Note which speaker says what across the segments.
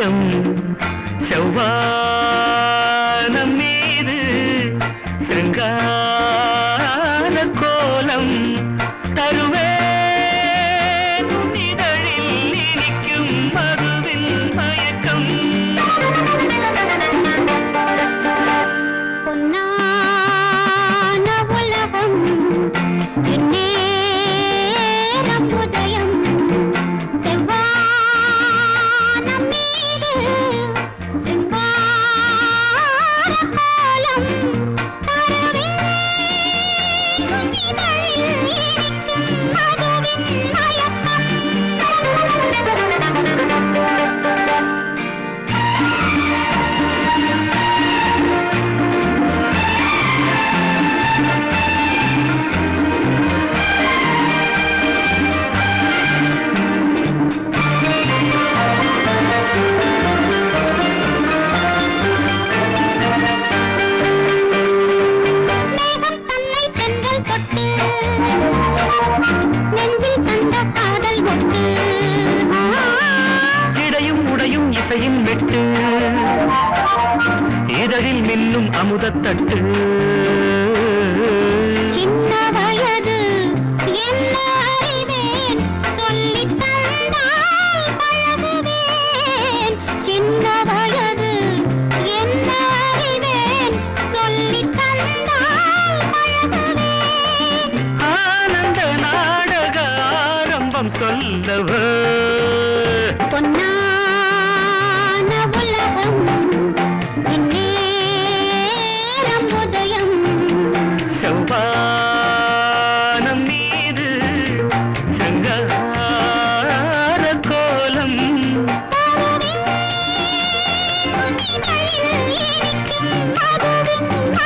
Speaker 1: உதயம் செவ்வானம் மீது சிருங்கார கோலம் தருவேன் உன் இதழில் இனிக்கும் மதுவின் மயக்கம்
Speaker 2: பொன்னான உலகம் இந்நேரம் உதயம் செவ்வானம் மீது செவ்வார கோலம் தருவேன் உன் இதழில் இனிக்கும் மதுவின் மயக்கம் மேகம் தன்னை தென்றல் தொட்டு நெஞ்சில் தந்த காதல் கொட்டு
Speaker 1: இடையும் உடையும் இசையின் மெட்டு இதழில் மின்னும் அமுதத்தட்டு
Speaker 2: சின்ன வயது என்ன அறிவேன் சொல்லித் தந்தால் பழகுவேன் சின்ன வயது என்ன அறிவேன் சொல்லித் தந்தால் பழகுவேன்
Speaker 1: ஆனந்த நாடக ஆரம்பம் சொல்லவோ
Speaker 2: பொன்னான உலகம் இந்நேரம் உதயம்
Speaker 1: செவ்வானம் மீது சங்கார கோலம்
Speaker 2: இதழில் இனிக்கும் மதுவின்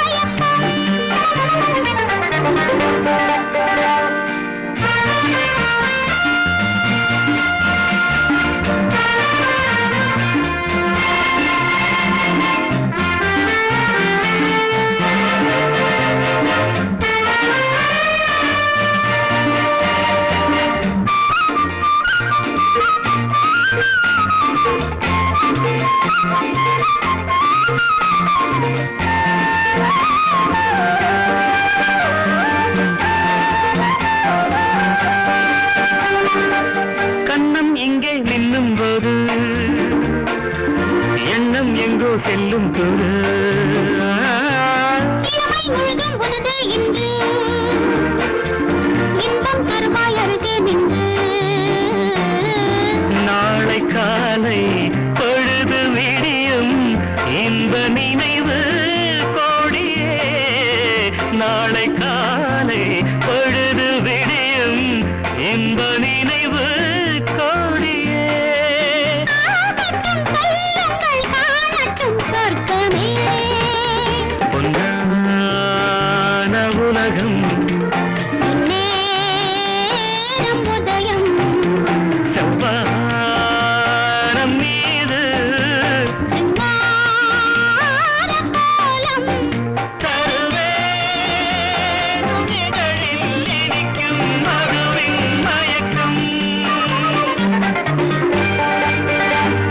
Speaker 1: கண்ணம் இங்கே நின்னும் போது எண்ணம் எங்கோ செல்லும் போது
Speaker 2: இளமை முழுதும் உனது இன்று இன்பம் தருவாய் அருகே நின்று
Speaker 1: நாளை காலை